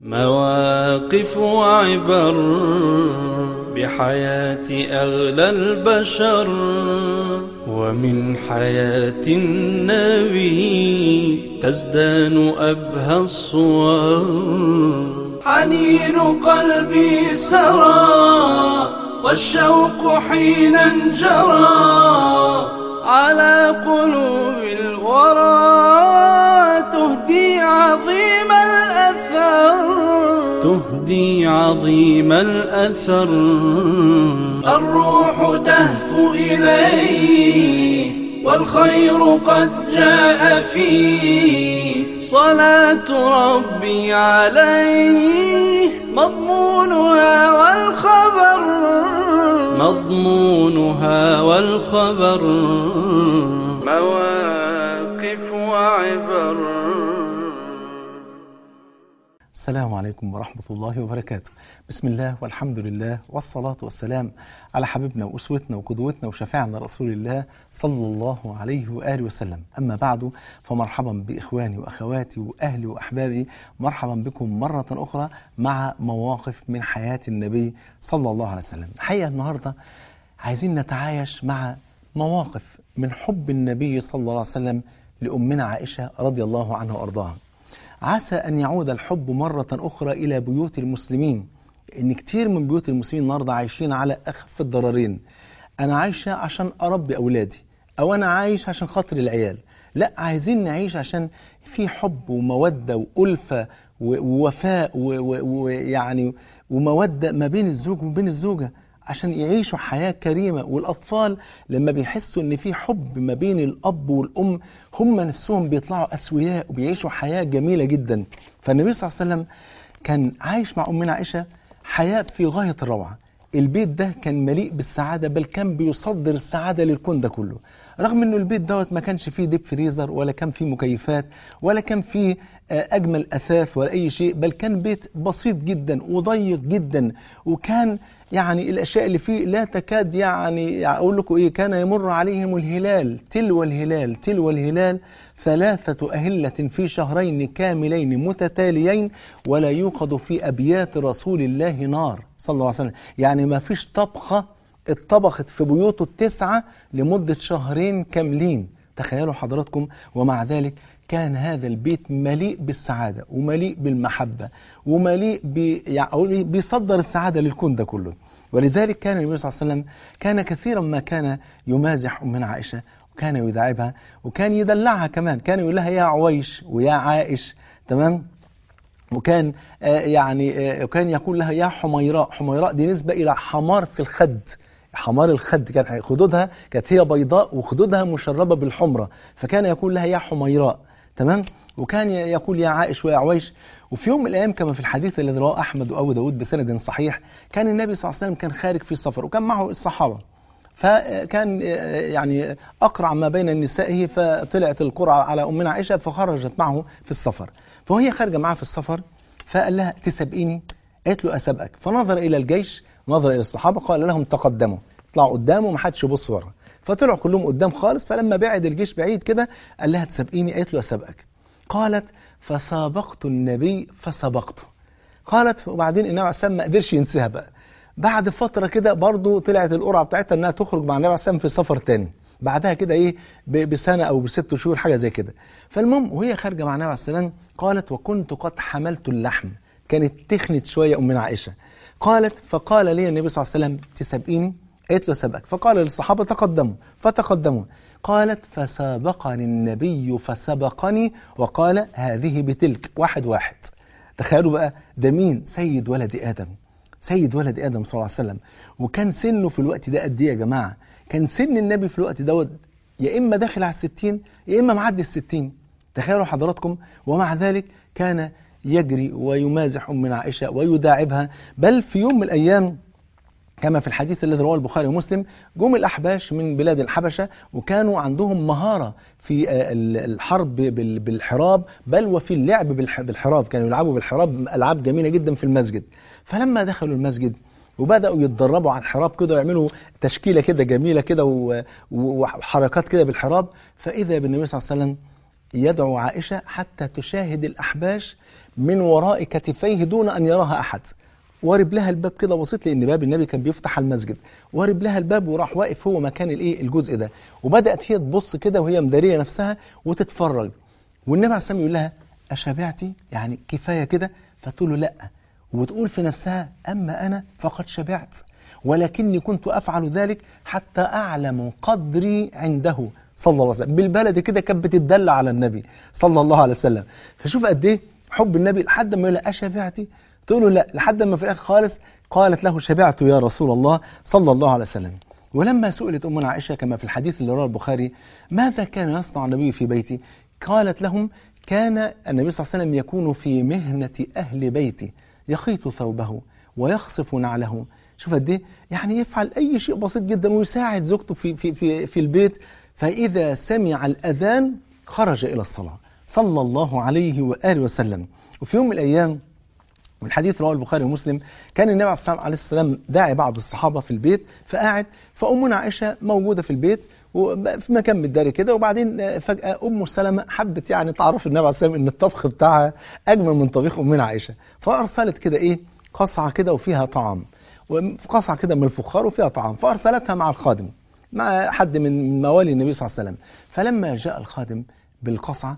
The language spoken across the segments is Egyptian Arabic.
مواقف وعبر بحياة أغلى البشر ومن حياة النبي تزدان أبهى الصور حنين قلبي سرى والشوق حين انجرى على قلوب الورى تهدي عظيم الأثر تهدي عظيم الأثر الروح تهفو إليه والخير قد جاء فيه صلاة ربي عليه مضمونها والخبر مضمونها والخبر مواقف وعبر السلام عليكم ورحمة الله وبركاته بسم الله والحمد لله والصلاة والسلام على حبيبنا وأسوتنا وقدوتنا وشفاعنا رسول الله صلى الله عليه وآله وسلم أما بعد فمرحبا بإخواني وأخواتي وأهلي وأحبابي مرحبا بكم مرة أخرى مع مواقف من حياة النبي صلى الله عليه وسلم الحقيقة النهاردة عايزين نتعايش مع مواقف من حب النبي صلى الله عليه وسلم لأمنا عائشة رضي الله عنها وأرضاها عسى أن يعود الحب مرة أخرى إلى بيوت المسلمين إن كتير من بيوت المسلمين النهاردة عايشين على أخف الضررين أنا عايشة عشان أربي أولادي أو أنا عايش عشان خاطر العيال لا عايزين نعيش عشان في حب ومودة وألفة و- ووفاء و- و- ويعني ومودة ما بين الزوج وما بين الزوجة عشان يعيشوا حياة كريمة والأطفال لما بيحسوا إن في حب ما بين الأب والأم هم نفسهم بيطلعوا أسوياء وبيعيشوا حياة جميلة جدا فالنبي صلى الله عليه وسلم كان عايش مع أمنا عائشة حياة في غاية الروعة البيت ده كان مليء بالسعادة بل كان بيصدر السعادة للكون ده كله رغم انه البيت دوت ما كانش فيه ديب فريزر ولا كان فيه مكيفات ولا كان فيه آه، اجمل اثاث ولا اي شيء بل كان بيت بسيط جدا وضيق جدا وكان يعني الاشياء اللي فيه لا تكاد يعني اقول لكم ايه كان يمر عليهم الهلال تلو الهلال تلو الهلال ثلاثة أهلة في شهرين كاملين متتاليين ولا يوقد في أبيات رسول الله نار صلى الله عليه وسلم يعني ما فيش طبخة اتطبخت في بيوته التسعة لمدة شهرين كاملين تخيلوا حضراتكم ومع ذلك كان هذا البيت مليء بالسعادة ومليء بالمحبة ومليء ب... يعني أقول إيه؟ بيصدر السعادة للكون ده كله ولذلك كان النبي صلى الله عليه وسلم كان كثيرا ما كان يمازح أمنا عائشة وكان يداعبها وكان يدلعها كمان كان يقول لها يا عويش ويا عائش تمام وكان آه، يعني آه، وكان يقول لها يا حميراء حميراء دي نسبة إلى حمار في الخد حمار الخد كان خدودها كانت هي بيضاء وخدودها مشربة بالحمرة فكان يقول لها يا حميراء تمام وكان ي- يقول يا عائش ويا عويش وفي يوم من الأيام كما في الحديث الذي رواه أحمد وأبو داود بسند صحيح كان النبي صلى الله عليه وسلم كان خارج في سفر وكان معه الصحابة فكان يعني أقرع ما بين نسائه فطلعت القرعة على أمنا عائشة فخرجت معه في السفر فهي خارجة معه في السفر فقال لها تسبقيني قالت له أسبقك فنظر إلى الجيش نظر إلى الصحابة قال لهم تقدموا اطلعوا قدامه ما حدش يبص ورا فطلعوا كلهم قدام خالص فلما بعد الجيش بعيد كده قال لها تسبقيني قالت له أسبقك قالت فسابقت النبي فسبقته قالت وبعدين النبي عليه السلام ما قدرش ينساها بقى بعد فتره كده برضه طلعت القرعه بتاعتها انها تخرج مع النبي عليه السلام في سفر تاني بعدها كده ايه ب- بسنه او بست شهور حاجه زي كده فالمهم وهي خارجه مع النبي عليه السلام قالت وكنت قد حملت اللحم كانت تخنت شويه امنا عائشه قالت فقال لي النبي صلى الله عليه وسلم تسبقيني قالت له سبقك فقال للصحابه تقدموا فتقدموا قالت فسابقني النبي فسبقني وقال هذه بتلك واحد واحد تخيلوا بقى ده مين سيد ولد ادم سيد ولد ادم صلى الله عليه وسلم وكان سنه في الوقت ده قد ايه يا جماعه كان سن النبي في الوقت دوت يا اما داخل على الستين يا اما معدي الستين تخيلوا حضراتكم ومع ذلك كان يجري ويمازح امنا عائشه ويداعبها بل في يوم من الايام كما في الحديث الذي رواه البخاري ومسلم جم الأحباش من بلاد الحبشة وكانوا عندهم مهارة في آه، ال- الحرب بال- بالحراب بل وفي اللعب بالح- بالحراب كانوا يلعبوا بالحراب ألعاب جميلة جدا في المسجد فلما دخلوا المسجد وبدأوا يتدربوا على الحراب كده ويعملوا تشكيلة كده جميلة كده و- و- وحركات كده بالحراب فإذا بالنبي صلى الله عليه وسلم يدعو عائشة حتى تشاهد الأحباش من وراء كتفيه دون أن يراها أحد وارب لها الباب كده بسيط لان باب النبي كان بيفتح على المسجد وارب لها الباب وراح واقف هو مكان الايه الجزء ده وبدات هي تبص كده وهي مداريه نفسها وتتفرج والنبي عليه الصلاه والسلام يقول لها اشبعتي يعني كفايه كده فتقول له لا وتقول في نفسها اما انا فقد شبعت ولكني كنت افعل ذلك حتى اعلم قدري عنده صلى الله عليه وسلم بالبلد كده كانت بتدل على النبي صلى الله عليه وسلم فشوف قد ايه حب النبي لحد ما يقول لها اشبعتي تقول له لا لحد ما في الاخر خالص قالت له شبعت يا رسول الله صلى الله عليه وسلم ولما سئلت امنا عائشه كما في الحديث اللي رواه البخاري ماذا كان يصنع النبي في بيتي قالت لهم كان النبي صلى الله عليه وسلم يكون في مهنه اهل بيتي يخيط ثوبه ويخصف نعله شوف قد ايه يعني يفعل اي شيء بسيط جدا ويساعد زوجته في في في في البيت فاذا سمع الاذان خرج الى الصلاه صلى الله عليه واله وسلم وفي يوم من الايام والحديث رواه البخاري ومسلم كان النبي عليه السلام داعي بعض الصحابه في البيت فقاعد فامنا عائشه موجوده في البيت وفي مكان متداري كده وبعدين فجاه ام سلمه حبت يعني تعرف النبي عليه السلام ان الطبخ بتاعها اجمل من طبيخ امنا عائشه فارسلت كده ايه قصعه كده وفيها طعام وقصعه كده من الفخار وفيها طعام فارسلتها مع الخادم مع حد من موالي النبي صلى الله عليه وسلم فلما جاء الخادم بالقصعه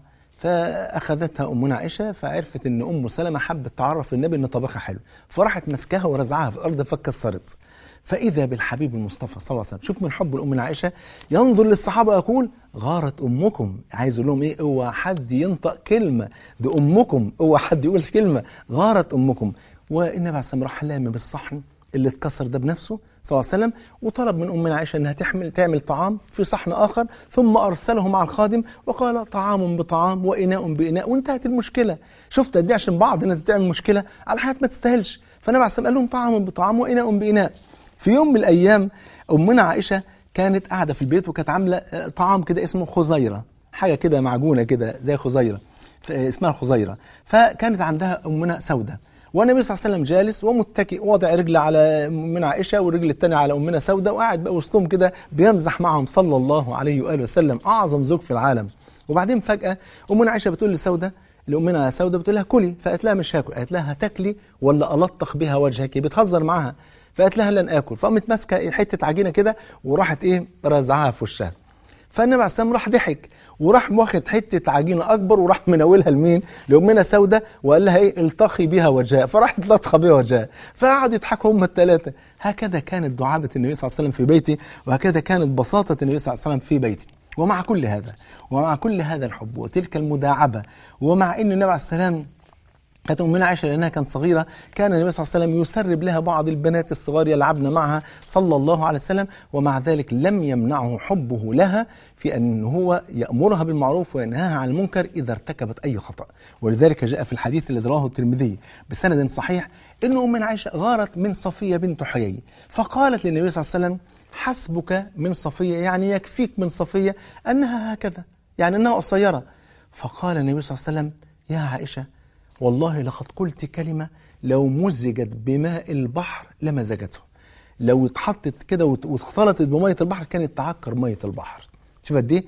فاخذتها امنا عائشه فعرفت ان ام سلمه حبت تعرف النبي ان طبخها حلو فراحت مسكها ورزعها في الارض فكسرت فاذا بالحبيب المصطفى صلى الله عليه وسلم شوف من حب الام عائشه ينظر للصحابه يقول غارت امكم عايز يقول لهم ايه اوعى حد ينطق كلمه دي امكم اوعى حد يقول كلمه غارت امكم والنبي عليه الصلاه راح لام بالصحن اللي اتكسر ده بنفسه صلى الله عليه وسلم وطلب من امنا عائشه انها تحمل تعمل طعام في صحن اخر ثم ارسله مع الخادم وقال طعام بطعام واناء باناء وانتهت المشكله شفت قد ايه عشان بعض الناس بتعمل مشكله على حاجات ما تستاهلش فالنبي عليه الصلاه قال لهم طعام بطعام واناء باناء في يوم من الايام امنا عائشه كانت قاعده في البيت وكانت عامله طعام كده اسمه خزيره حاجه كده معجونه كده زي خزيره اسمها خزيره فكانت عندها امنا سوده والنبي صلى الله عليه وسلم جالس ومتكئ واضع رجل على من عائشه والرجل الثانيه على امنا سوده وقاعد بقى وسطهم كده بيمزح معهم صلى الله عليه واله وسلم اعظم زوج في العالم وبعدين فجاه امنا عائشه بتقول لسوده لامنا سوده بتقول لها كلي فقالت لها مش هاكل قالت لها هتاكلي ولا الطخ بها وجهك بتهزر معاها فقالت لها لن اكل فقامت ماسكه حته عجينه كده وراحت ايه رزعها في وشها فالنبي عليه السلام راح ضحك وراح واخد حته عجينه اكبر وراح مناولها لمين؟ لامنا سوده وقال لها ايه التقي بها وجهها فراحت لطخه بها وجهها فقعدوا يضحكوا هم الثلاثه هكذا كانت دعابه النبي صلى الله عليه وسلم في بيتي وهكذا كانت بساطه النبي صلى الله عليه وسلم في بيتي ومع كل هذا ومع كل هذا الحب وتلك المداعبه ومع ان النبي عليه السلام كانت امنا عائشه لانها كانت صغيره كان النبي صلى الله عليه وسلم يسرب لها بعض البنات الصغار يلعبن معها صلى الله عليه وسلم ومع ذلك لم يمنعه حبه لها في ان هو يامرها بالمعروف وينهاها عن المنكر اذا ارتكبت اي خطا ولذلك جاء في الحديث الذي رواه الترمذي بسند صحيح ان امنا عائشه غارت من صفيه بنت حيي فقالت للنبي صلى الله عليه وسلم حسبك من صفيه يعني يكفيك من صفيه انها هكذا يعني انها قصيره فقال النبي صلى الله عليه وسلم يا عائشه والله لقد قلت كلمة لو مزجت بماء البحر لمزجته لو اتحطت كده واختلطت بمية البحر كانت تعكر مية البحر شوف قد ايه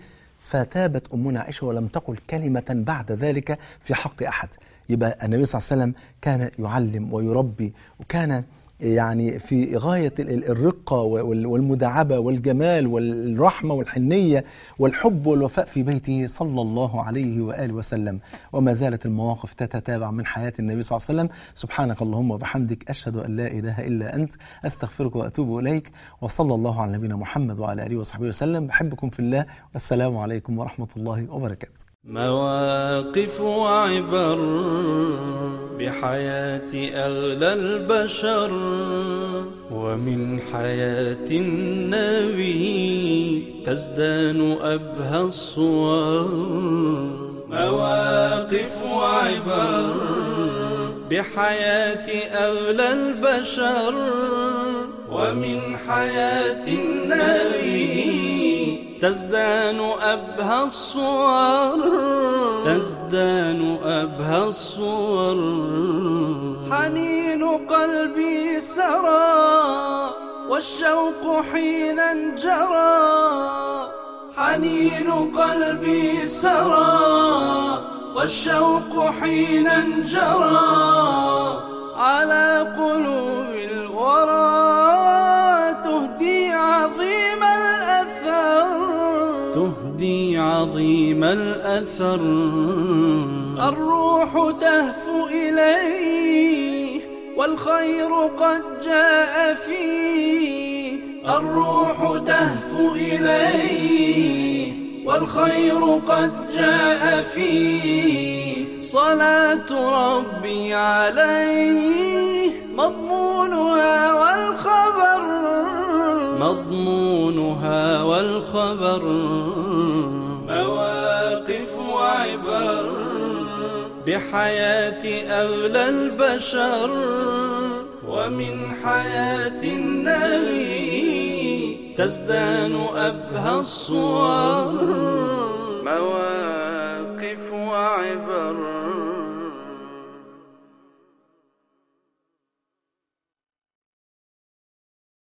فتابت أمنا عائشة ولم تقل كلمة بعد ذلك في حق أحد يبقى النبي صلى الله عليه وسلم كان يعلم ويربي وكان يعني في غاية الرقة والمداعبة والجمال والرحمة والحنية والحب والوفاء في بيته صلى الله عليه وآله وسلم وما زالت المواقف تتتابع من حياة النبي صلى الله عليه وسلم سبحانك اللهم وبحمدك أشهد أن لا إله إلا أنت أستغفرك وأتوب إليك وصلى الله على نبينا محمد وعلى آله وصحبه وسلم بحبكم في الله والسلام عليكم ورحمة الله وبركاته مواقف وعبر بحياة أغلى البشر ومن حياة النبي تزدان أبهى الصور مواقف وعبر بحياة أغلى البشر ومن حياة النبي تزدان أبهى الصور تزدان أبهى الصور حنين قلبي سرى والشوق حينا جرى حنين قلبي سرى والشوق حينا جرى على قلوب الورى تهدي عظيم الأثر تهدي عظيم الأثر الروح تهفو إليه والخير قد جاء فيه الروح تهفو إليه والخير قد جاء فيه صلاة ربي عليه مضمونها والخبر مضمونها والخبر مواقف وعبر بحياة أغلى البشر ومن حياة النبي تزدان أبهى الصور مواقف وعبر